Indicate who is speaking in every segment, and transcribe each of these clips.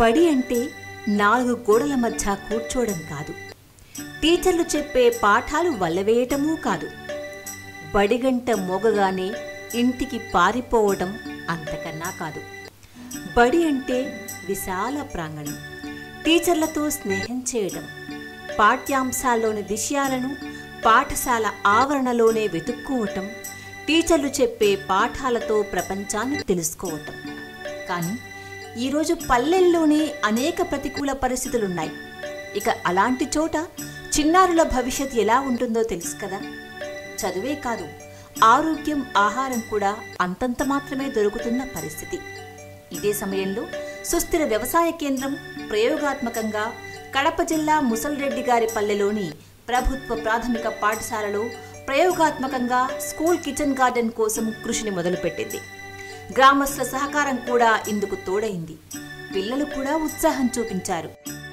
Speaker 1: బడి అంటే నాలుగు గోడల మధ్య కూర్చోవడం కాదు టీచర్లు చెప్పే పాఠాలు వల్లవేయటమూ కాదు బడిగంట మోగగానే ఇంటికి పారిపోవడం అంతకన్నా కాదు బడి అంటే విశాల ప్రాంగణం టీచర్లతో స్నేహం చేయడం పాఠ్యాంశాల్లోని విషయాలను పాఠశాల ఆవరణలోనే వెతుక్కోవటం టీచర్లు చెప్పే పాఠాలతో ప్రపంచాన్ని తెలుసుకోవటం కానీ ఈరోజు పల్లెల్లోనే అనేక ప్రతికూల పరిస్థితులున్నాయి ఇక అలాంటి చోట చిన్నారుల భవిష్యత్ ఎలా ఉంటుందో తెలుసు కదా చదువే కాదు ఆరోగ్యం ఆహారం కూడా అంతంత మాత్రమే దొరుకుతున్న పరిస్థితి ఇదే సమయంలో సుస్థిర వ్యవసాయ కేంద్రం ప్రయోగాత్మకంగా కడప జిల్లా ముసల్రెడ్డి గారి పల్లెలోని ప్రభుత్వ ప్రాథమిక పాఠశాలలో ప్రయోగాత్మకంగా స్కూల్ కిచెన్ గార్డెన్ కోసం కృషిని మొదలుపెట్టింది గ్రామస్తుల సహకారం కూడా ఇందుకు తోడైంది పిల్లలు కూడా ఉత్సాహం చూపించారు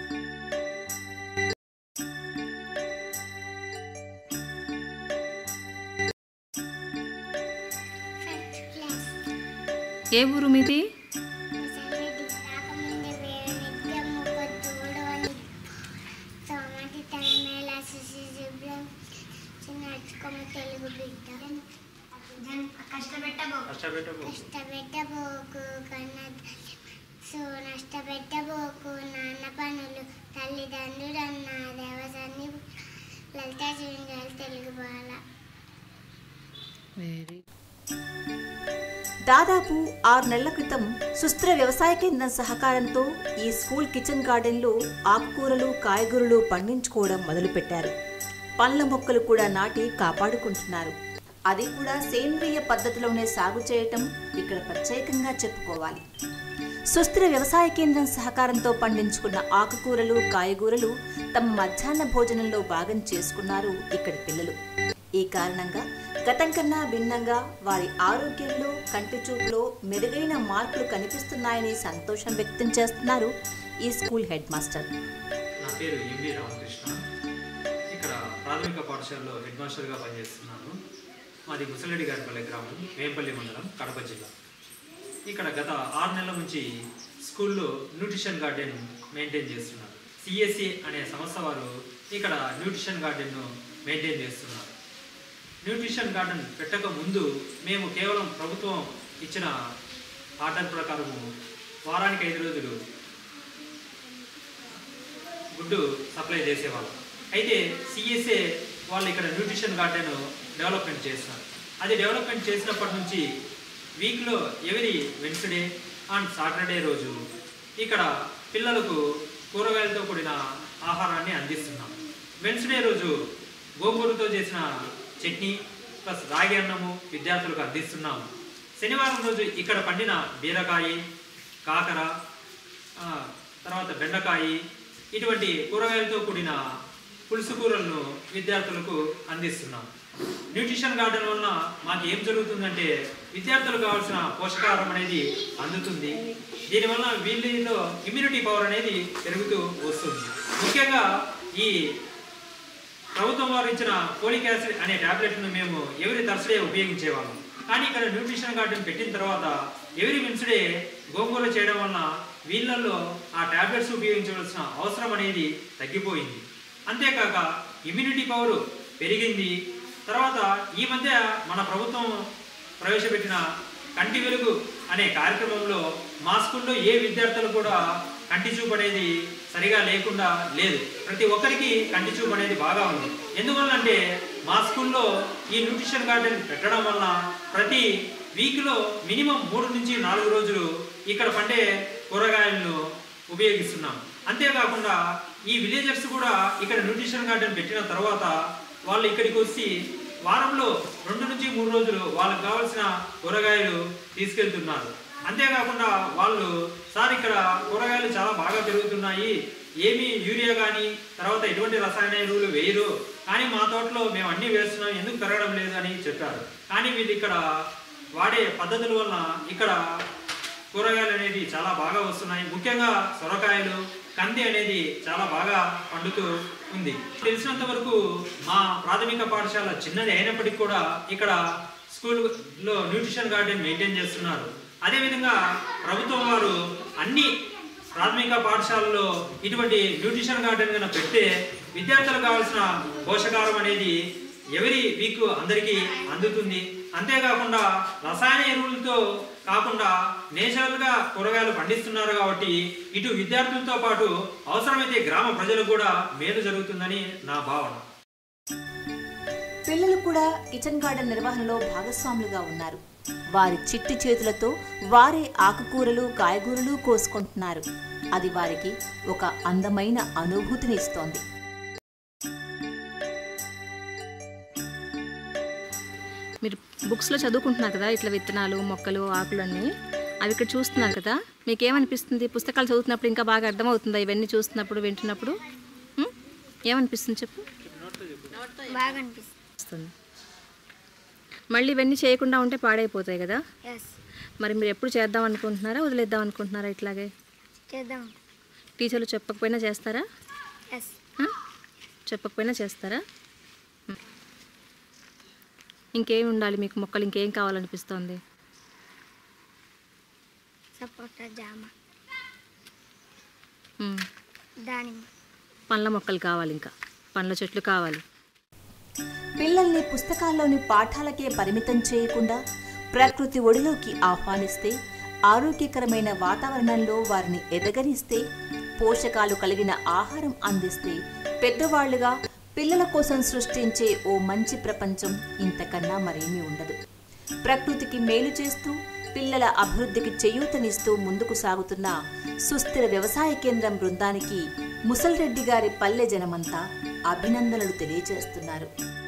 Speaker 2: ఫస్ట్ క్లాస్
Speaker 3: ఏ ఊరు మీది
Speaker 2: ముసలిరెడ్డి రాకముందే వేరే నిత్యం ఒక చూడవని సోమటి తన మేళ శిశు శుభ్రం నడుచుకోమ తెలుగు బిడ్డ కష్టపెట్టబోకు కష్టపెట్టబోకు కన్న సో నష్టపెట్టబోకు నాన్న పనులు తల్లిదండ్రులన్న దేవసన్ని లలిత చూడాలి తెలుగు బాల
Speaker 3: వెరీ
Speaker 1: దాదాపు ఆరు నెలల క్రితం సుస్థిర వ్యవసాయ కేంద్రం సహకారంతో ఈ స్కూల్ కిచెన్ గార్డెన్లో ఆకుకూరలు కాయగూరలు పండించుకోవడం మొదలుపెట్టారు పండ్ల మొక్కలు కూడా నాటి కాపాడుకుంటున్నారు అది కూడా సేంద్రియ పద్ధతిలోనే సాగు చేయటం ఇక్కడ ప్రత్యేకంగా చెప్పుకోవాలి సుస్థిర వ్యవసాయ కేంద్రం సహకారంతో పండించుకున్న ఆకుకూరలు కాయగూరలు తమ మధ్యాహ్న భోజనంలో భాగం చేసుకున్నారు ఇక్కడి పిల్లలు ఈ కారణంగా గతం కన్నా భిన్నంగా వారి ఆరోగ్యంలో కంటి చూపులో మెరుగైన మార్పులు కనిపిస్తున్నాయని సంతోషం వ్యక్తం చేస్తున్నారు ఈ స్కూల్ హెడ్ మాస్టర్
Speaker 4: నా పేరు ఎంవి రామకృష్ణ ఇక్కడ ప్రాథమిక పాఠశాలలో హెడ్ మాస్టర్గా పనిచేస్తున్నాను మాది ముసలరెడ్డి గారిపల్లి గ్రామం వేంపల్లి మండలం కడప జిల్లా ఇక్కడ గత ఆరు నెలల నుంచి స్కూల్లో న్యూట్రిషన్ గార్డెన్ మెయింటైన్ చేస్తున్నారు సిఎస్సి అనే సంస్థ వారు ఇక్కడ న్యూట్రిషన్ గార్డెన్ను మెయింటైన్ చేస్తున్నారు న్యూట్రిషన్ గార్డెన్ పెట్టక ముందు మేము కేవలం ప్రభుత్వం ఇచ్చిన ఆర్డర్ ప్రకారము వారానికి ఐదు రోజులు గుడ్డు సప్లై చేసేవాళ్ళం అయితే సిఎస్ఏ వాళ్ళు ఇక్కడ న్యూట్రిషన్ గార్డెన్ డెవలప్మెంట్ చేస్తున్నారు అది డెవలప్మెంట్ చేసినప్పటి నుంచి వీక్లో ఎవరి వెన్స్డే అండ్ సాటర్డే రోజు ఇక్కడ పిల్లలకు కూరగాయలతో కూడిన ఆహారాన్ని అందిస్తున్నాం వెన్స్డే రోజు గోంగూరతో చేసిన చట్నీ ప్లస్ రాగి అన్నము విద్యార్థులకు అందిస్తున్నాము శనివారం రోజు ఇక్కడ పండిన బీరకాయ కాకర ఆ, తర్వాత బెండకాయ ఇటువంటి కూరగాయలతో కూడిన పులుసు కూరలను విద్యార్థులకు అందిస్తున్నాం న్యూట్రిషన్ గార్డెన్ వలన మాకు ఏం జరుగుతుందంటే విద్యార్థులకు కావాల్సిన పోషకాహారం అనేది అందుతుంది దీనివల్ల వీళ్ళలో ఇమ్యూనిటీ పవర్ అనేది పెరుగుతూ వస్తుంది ముఖ్యంగా ఈ ప్రభుత్వం వారు ఇచ్చిన ఫోలిక్ యాసిడ్ అనే టాబ్లెట్ను మేము ఎవరి తరచుడే ఉపయోగించేవాళ్ళం కానీ ఇక్కడ న్యూట్రిషన్ గార్డెన్ పెట్టిన తర్వాత ఎవరి వెన్స్డే గోంగూర చేయడం వలన వీళ్ళల్లో ఆ టాబ్లెట్స్ ఉపయోగించవలసిన అవసరం అనేది తగ్గిపోయింది అంతేకాక ఇమ్యూనిటీ పవర్ పెరిగింది తర్వాత ఈ మధ్య మన ప్రభుత్వం ప్రవేశపెట్టిన కంటి వెలుగు అనే కార్యక్రమంలో మా స్కూల్లో ఏ విద్యార్థులు కూడా కంటి చూపు అనేది సరిగా లేకుండా లేదు ప్రతి ఒక్కరికి కంటి చూపు అనేది బాగా ఉంది ఎందువల్లంటే మా స్కూల్లో ఈ న్యూట్రిషన్ గార్డెన్ పెట్టడం వల్ల ప్రతి వీక్లో మినిమం మూడు నుంచి నాలుగు రోజులు ఇక్కడ పండే కూరగాయలను ఉపయోగిస్తున్నాం అంతేకాకుండా ఈ విలేజర్స్ కూడా ఇక్కడ న్యూట్రిషన్ గార్డెన్ పెట్టిన తర్వాత వాళ్ళు ఇక్కడికి వచ్చి వారంలో రెండు నుంచి మూడు రోజులు వాళ్ళకి కావాల్సిన కూరగాయలు తీసుకెళ్తున్నారు అంతేకాకుండా వాళ్ళు సార్ ఇక్కడ కూరగాయలు చాలా బాగా పెరుగుతున్నాయి ఏమి యూరియా కానీ తర్వాత ఎటువంటి రసాయన ఎరువులు వేయరు కానీ మా తోటలో మేము అన్నీ వేస్తున్నాం ఎందుకు పెరగడం లేదు అని చెప్పారు కానీ వీళ్ళు ఇక్కడ వాడే పద్ధతుల వలన ఇక్కడ కూరగాయలు అనేది చాలా బాగా వస్తున్నాయి ముఖ్యంగా సొరకాయలు కంది అనేది చాలా బాగా పండుతూ ఉంది తెలిసినంత వరకు మా ప్రాథమిక పాఠశాల చిన్నది అయినప్పటికీ కూడా ఇక్కడ స్కూల్లో న్యూట్రిషన్ గార్డెన్ మెయింటైన్ చేస్తున్నారు అదేవిధంగా ప్రభుత్వం వారు అన్ని ప్రాథమిక పాఠశాలలో ఇటువంటి న్యూట్రిషన్ గార్డెన్ కనుక పెడితే విద్యార్థులకు కావాల్సిన పోషకాహారం అనేది ఎవరి వీక్ అందరికీ అందుతుంది అంతేకాకుండా రసాయన ఎరువులతో కాకుండా నేచురల్గా కూరగాయలు పండిస్తున్నారు కాబట్టి ఇటు విద్యార్థులతో పాటు అవసరమైతే గ్రామ ప్రజలకు కూడా మేలు జరుగుతుందని నా భావన
Speaker 1: పిల్లలు కూడా కిచెన్ గార్డెన్ నిర్వహణలో భాగస్వాములుగా ఉన్నారు వారి చిట్టి చేతులతో వారే ఆకుకూరలు కాయగూరలు కోసుకుంటున్నారు అది వారికి ఒక అందమైన అనుభూతిని ఇస్తోంది
Speaker 3: మీరు బుక్స్లో చదువుకుంటున్నారు కదా ఇట్లా విత్తనాలు మొక్కలు ఆకులు అన్నీ అవి ఇక్కడ చూస్తున్నారు కదా మీకు ఏమనిపిస్తుంది పుస్తకాలు చదువుతున్నప్పుడు ఇంకా బాగా అర్థమవుతుందా ఇవన్నీ చూస్తున్నప్పుడు వింటున్నప్పుడు ఉం? ఏమనిపిస్తుంది చెప్పు
Speaker 2: బాగా అనిపిస్తుంది
Speaker 3: వస్తుంది మళ్ళీ ఇవన్నీ చేయకుండా ఉంటే పాడైపోతాయి కదా
Speaker 2: ఎస్
Speaker 3: మరి మీరు ఎప్పుడు చేద్దాం అనుకుంటున్నారా వదిలేద్దాం అనుకుంటున్నారా ఇట్లాగే
Speaker 2: చేద్దాం
Speaker 3: టీచర్లు చెప్పకపోయినా చేస్తారా
Speaker 2: ఎస్
Speaker 3: ఆ? చెప్పకపోయినా చేస్తారా ఉం. ఇంకేం ఉండాలి మీకు మొక్కలు ఇంకేం కావాలనిపిస్తోంది
Speaker 2: సపోటా జామ
Speaker 3: ఉం.
Speaker 2: దానిమ్మ
Speaker 3: పండ్ల మొక్కలు కావాలి ఇంకా పండ్ల చెట్లు కావాలి
Speaker 1: పిల్లల్ని పుస్తకాల్లోని పాఠాలకే పరిమితం చేయకుండా ప్రకృతి ఒడిలోకి ఆహ్వానిస్తే ఆరోగ్యకరమైన వాతావరణంలో వారిని ఎదగనిస్తే పోషకాలు కలిగిన ఆహారం అందిస్తే పెద్దవాళ్లుగా పిల్లల కోసం సృష్టించే ఓ మంచి ప్రపంచం ఇంతకన్నా మరేమీ ఉండదు ప్రకృతికి మేలు చేస్తూ పిల్లల అభివృద్ధికి చేయూతనిస్తూ ముందుకు సాగుతున్న సుస్థిర వ్యవసాయ కేంద్రం బృందానికి ముసల్రెడ్డి గారి పల్లె జనమంతా అభినందనలు తెలియజేస్తున్నారు